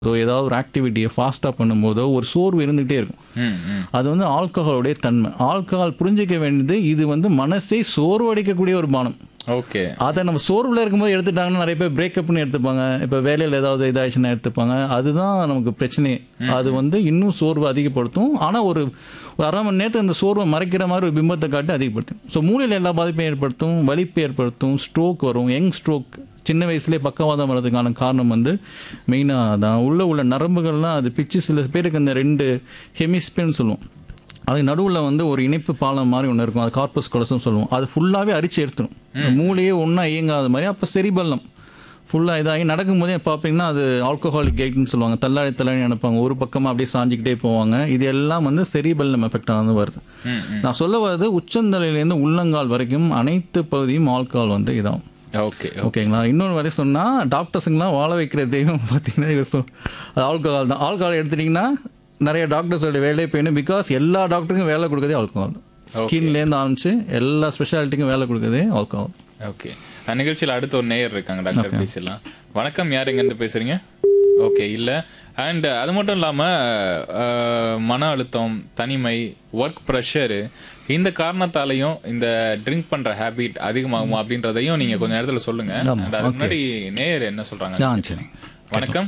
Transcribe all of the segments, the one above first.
So ஏதாவது ஒரு ஆக்டிவிட்டியை ஃபாஸ்ட்டாக பண்ணும்போதோ ஒரு சோர்வு இருந்துகிட்டே இருக்கும் ம், ம். அது வந்து ஆல்கஹாலுடைய தன்மை ஆல்கஹால் புரிஞ்சிக்க வேண்டியது இது வந்து மனசை சோர்வடிக்கக்கூடிய ஒரு பானம் ஓகே அதை நம்ம சோர்வில் இருக்கும்போது எடுத்துட்டாங்கன்னா நிறைய பேர் பிரேக்கப்னு எடுத்துப்பாங்க இப்போ வேலையில் ஏதாவது இதாச்சுன்னா எடுத்துப்பாங்க அதுதான் நமக்கு பிரச்சனையே அது வந்து இன்னும் சோர்வை அதிகப்படுத்தும் ஆனால் ஒரு ஒரு அரை மணி நேரத்துக்கு அந்த சோர்வை மறைக்கிற மாதிரி ஒரு பிம்பத்தை காட்டி அதிகப்படுத்தும் ஸோ மூளையில் எல்லா பாதிப்பையும் ஏற்படுத்தும் வலிப்பு ஏற்படுத்தும் ஸ்ட்ரோக் வரும் யங் ஸ்ட்ரோக் சின்ன வயசுலேயே பக்கவாதம் வர்றதுக்கான காரணம் வந்து மெயினாக தான் உள்ள உள்ள நரம்புகள்லாம் அது பிச்சு சில பேருக்கு அந்த ரெண்டு ஹெமிஸ்பியர்னு சொல்லுவோம் அது நடுவில் வந்து ஒரு இணைப்பு பாலம் மாதிரி ஒன்று இருக்கும் அது கார்பஸ் கொலசம் சொல்லுவோம் அது ஃபுல்லாகவே அரிச்சு எடுத்துரும் மூளையே ஒன்றா இயங்காத மாதிரி அப்போ செரிபல்லம் ஃபுல்லாக இதாகி நடக்கும்போதே பார்ப்பீங்கன்னா அது ஆல்கஹாலிக் கைட்னு சொல்லுவாங்க தள்ளாடி தள்ளாடி நினைப்பாங்க ஒரு பக்கமாக அப்படியே சாஞ்சிக்கிட்டே போவாங்க இது எல்லாம் வந்து செரிபல்லம் எஃபெக்ட் ஆனது வருது ம், ம். நான் சொல்ல வர்றது உச்சந்தலையிலேருந்து உள்ளங்கால் வரைக்கும் அனைத்து பகுதியும் ஆல்கஹால் வந்து இதாகும் ஓகே ஓகேங்களா இன்னொரு வரை சொன்னால் டாக்டர்ஸுங்களாம் வாழ வைக்கிற தெய்வம் பார்த்தீங்கன்னா இவர் சொல் அது ஆல்கஹால் தான் ஆல்கஹால் எடுத்துட்டிங்கன்னா நிறைய டாக்டர்ஸோட வேலையை போயிடும் பிகாஸ் எல்லா டாக்டருக்கும் வேலை கொடுக்குறதே ஆல்கஹால் ஸ்கின்லேருந்து ஆரம்பிச்சு எல்லா ஸ்பெஷாலிட்டிக்கும் வேலை கொடுக்குறதே ஆல்கஹால் ஓகே அஹ் நிகழ்ச்சியில் அடுத்து ஒரு நேயர் இருக்காங்க டாக்டர் பேசலாம் வணக்கம் யார் எங்கேருந்து பேசுறீங்க ஓகே இல்லை அண்ட் அது மட்டும் இல்லாமல் மன அழுத்தம் தனிமை ஒர்க் ப்ரெஷரு இந்த காரணத்தாலையும் இந்த ட்ரிங்க் பண்ற ஹேபிட் அதிகமாகுமா அப்படின்றதையும் நீங்க கொஞ்ச நேரத்துல சொல்லுங்க ஆமா, And அதுக்கு முன்னாடி நேயர் என்ன சொல்றாங்க ஆ சரி வணக்கம்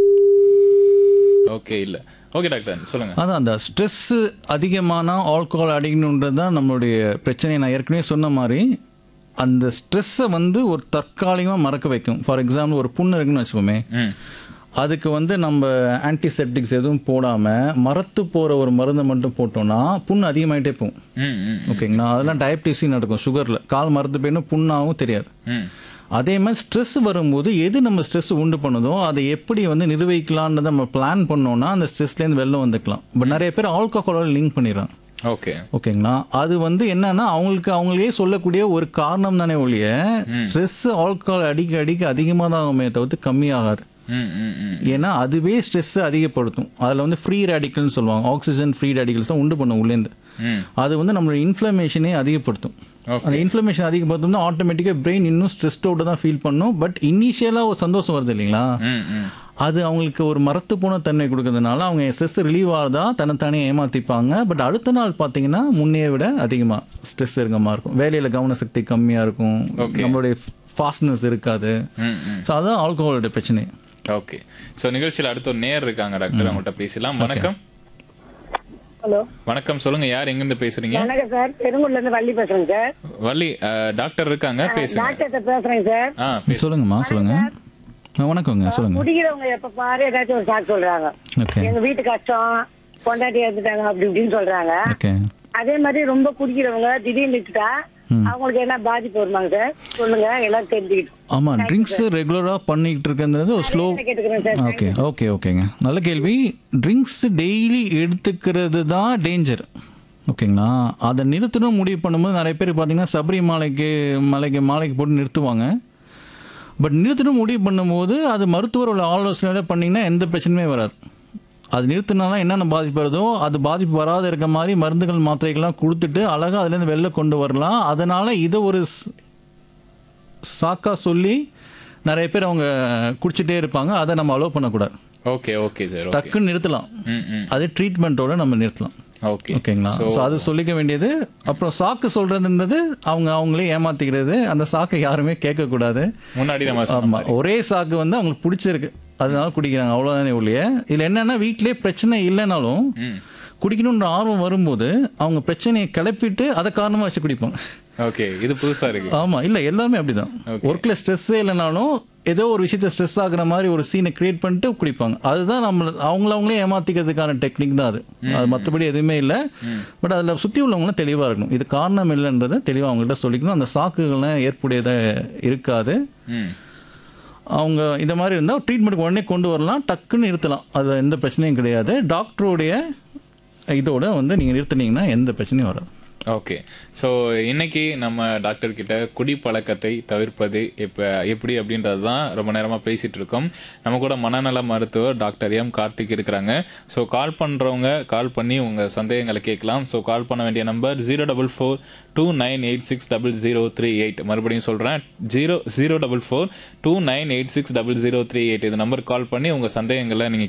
ஓகே இல்ல ஓகே டாக்டர் சொல்லுங்க அதான் அந்த ஸ்ட்ரெஸ்ஸு அதிகமான ஆல்கஹால் அடிக்கணுன்றது தான் நம்மளுடைய பிரச்சனையை நான் ஏற்கனவே சொன்ன மாதிரி அந்த ஸ்ட்ரெஸ்ஸை வந்து ஒரு தற்காலிகமாக மறக்க வைக்கும் ஃபார் எக்ஸாம்பிள் ஒரு புண்ணு இருக்குன்னு வச்சுக்கோமே ம் அதுக்கு வந்து நம்ம ஆன்டிசெப்டிக்ஸ் எதுவும் போடாமல் மரத்து போகிற ஒரு மருந்தை மட்டும் போட்டோம்னா புண்ணு அதிகமாயிட்டே போகும் ம் ம் ஓகேங்களா அதெல்லாம் டயபிட்டிஸும் நடக்கும் சுகரில் கால் மரத்து போயிடும் புண்ணாகவும் தெரியாது ம் அதே மாதிரி ஸ்ட்ரெஸ் வரும்போது எது நம்ம ஸ்ட்ரெஸ் உண்டு பண்ணுதோ அதை எப்படி வந்து நிர்வகிக்கலான்றதை நம்ம பிளான் பண்ணோம்னா அந்த ஸ்ட்ரெஸ்லேருந்து வெளில வந்துக்கலாம் பட் நிறைய பேர் ஆல்கஹாலோட லிங்க் பண்ணிடுறாங்க ஓகே ஓகேங்களா அது வந்து என்னன்னா அவங்களுக்கு அவங்களே சொல்லக்கூடிய ஒரு காரணம் தானே ஒழிய ஸ்ட்ரெஸ் ஆல்கஹால் அடிக்க அடிக்க அதிகமாக தான் ஆகுமே தவிர்த்து கம்மியாகாது ம் ம் ம் ஏன்னா அதுவே ஸ்ட்ரெஸ் அதிகப்படுத்தும் அதில் வந்து ஃப்ரீ ரேடிக்கல்னு சொல்லுவாங்க ஆக்சிஜன் ஃப்ரீ ரேடிக்கல்ஸ் தான் உண்டு பண்ணும் உள்ளேருந்து ம் அது வந்து நம்மளோட இன்ஃப்ளமேஷனே அதிகப்படுத்தும் Okay. அந்த இன்ஃப்ளமேஷன் அதிகப்படுத்தும்னா ஆட்டோமேட்டிக்காக பிரெயின் இன்னும் ஸ்ட்ரெஸ்டோட தான் ஃபீல் பண்ணும் பட் இனிஷியலாக ஒரு சந்தோஷம் வருது இல்லைங்களா ம் ம் அது அவங்களுக்கு ஒரு மரத்து போன தன்மை கொடுக்கறதுனால அவங்க ஸ்ட்ரெஸ் ரிலீவ் ஆகுதா தன்னைத்தானே ஏமாத்திப்பாங்க பட் அடுத்த நாள் பார்த்தீங்கன்னா முன்னைய விட அதிகமாக ஸ்ட்ரெஸ் இருக்கமா இருக்கும் வேலையில் கவன சக்தி கம்மியாக இருக்கும் நம்மளுடைய ஃபாஸ்ட்னஸ் இருக்காது ம் ம் ஸோ அதான் ஆல்கஹாலோட பிரச்சனை ஓகே சோ நிகழ்ச்சியில் அடுத்த ஒரு நேயர் இருக்காங்க டாக்டர் அவங்கள்ட்ட பேசலாம் வணக்கம் ஹலோ வணக்கம் சொல்லுங்க யார் எங்கிருந்து பேசுறீங்க வணக்கம் சார் பெருங்குடில இருந்து வள்ளி பேசுறேங்க சார் வள்ளி அஹ், டாக்டர் இருக்காங்க பேசுங்க டாக்டர்கிட்ட பேசுறேங்க சார் ஆ பேசு சொல்லுங்கம்மா சொல்லுங்க ஆ, வணக்கங்க சொல்லுங்க குடிக்கிறவங்க எப்ப பாரு ஏதாச்சும் ஒரு சாக்கு சொல்றாங்க ஓகே எங்க வீட்டு கஷ்டம் பொண்டாட்டி எடுத்துட்டாங்க அப்படி இப்படின்னு சொல்றாங்க ஓகே அதே மாதிரி ரொம்ப குடிக்கிறவங்க திடீர்னு விட்டுட்டா அவங்களுக்கு என்ன பாதிப்பு வருமாங்க சார் சொல்லுங்க எல்லாம் தெரிஞ்சுக்கிட்டு ஆமாம் ட்ரிங்க்ஸ் ரெகுலராக பண்ணிக்கிட்டு இருக்கிறது ஒரு ஸ்லோ கேட்டுக்கிறேன் சார் ஓகே ஓகே ஓகேங்க நல்ல கேள்வி ட்ரிங்க்ஸ் டெய்லி எடுத்துக்கிறது தான் டேஞ்சர் ஓகேங்களா அதை நிறுத்தணும் முடிவு பண்ணும்போது நிறைய பேர் பார்த்தீங்கன்னா சபரிமலைக்கு மலைக்கு மாலைக்கு போட்டு நிறுத்துவாங்க பட் நிறுத்தணும் முடிவு பண்ணும்போது அது மருத்துவரோட ஆலோசனையோட பண்ணிங்கன்னா எந்த பிரச்சனையுமே வராது அது நிறுத்தினால என்னென்ன பாதிப்பு வருதோ அது பாதிப்பு வராத இருக்க மாதிரி மருந்துகள் மாத்திரைகள்லாம் கொடுத்துட்டு அழகாக அதுலேருந்து வெளில கொண்டு வரலாம் அதனால் இதை ஒரு ஸ்- சாக்கா சொல்லி நிறைய பேர் அவங்க குடிச்சிட்டே இருப்பாங்க அதை நம்ம அலோவ் பண்ணக்கூடாது ஓகே ஓகே சார் ஓகே டக்குன்னு நிறுத்தலாம் ம் ம் அது ட்ரீட்மெண்ட்டோட நம்ம நிறுத்தலாம் ஓகே ஓகேங்களா ஸோ அது சொல்லிக்க வேண்டியது அப்புறம் சாக்கு சொல்றதுன்றது அவங்க அவங்களே ஏமாத்திக்கிறது அந்த சாக்கை யாருமே கேட்கக்கூடாது முன்னாடி நம்ம சொன்ன ஆமா ஒரே சாக்கு வந்து அவங்களுக்கு பிடிச்சிருக்கு அதனால குடிக்கிறாங்க அவ்வளோதானே ஒழிய இதில் என்னன்னா வீட்டிலே பிரச்சனை இல்லைனாலும் ம் குடிக்கணுன்ற ஆர்வம் வரும்போது அவங்க பிரச்சனையை கிளப்பிட்டு அதை காரணமாக வச்சு குடிப்பாங்க ஓகே இது புதுசா இருக்கு ஆமா இல்ல எல்லாமே அப்படிதான் ஒர்க்ல ஸ்ட்ரெஸ்ஸே இல்லைனாலும் ஏதோ ஒரு விஷயத்த ஸ்ட்ரெஸ் ஆகுற மாதிரி ஒரு சீனை கிரியேட் பண்ணிட்டு குடிப்பாங்க அதுதான் நம்ம அவங்கள அவங்களே ஏமாத்திக்கிறதுக்கான டெக்னிக் தான் அது அது மற்றபடி எதுவுமே இல்லை பட் அதில் சுற்றி உள்ளவங்களும் தெளிவாக இருக்கணும் இது காரணம் இல்லைன்றதை தெளிவாக அவங்கள்ட்ட சொல்லிக்கணும் அந்த சாக்குகள்லாம் ஏற்புடையதாக இருக்காது ம் அவங்க இந்த மாதிரி இருந்தால் ட்ரீட்மெண்ட்டுக்கு உடனே கொண்டு வரலாம் டக்குன்னு நிறுத்தலாம் அது எந்த பிரச்சனையும் கிடையாது டாக்டருடைய இதோட வந்து நீங்கள் நிறுத்துனீங்கன்னா எந்த பிரச்சனையும் வராது ஓகே ஸோ இன்னைக்கு நம்ம டாக்டர் கிட்ட குடிப்பழக்கத்தை தவிர்ப்பது இப்போ எப்படி அப்படின்றது தான் ரொம்ப நேரமாக பேசிட்டு இருக்கோம் நம்ம கூட மனநல மருத்துவர் டாக்டர் எம் கார்த்திக் இருக்கிறாங்க ஸோ கால் பண்ணுறவங்க கால் பண்ணி உங்கள் சந்தேகங்களை கேட்கலாம் ஸோ கால் பண்ண வேண்டிய number zero double four two nine eight six double zero three eight மறுபடியும் சொல்கிறேன் zero zero double four two nine eight six double zero three eight இந்த நம்பர் கால் பண்ணி உங்கள் சந்தேகங்களை நீங்கள்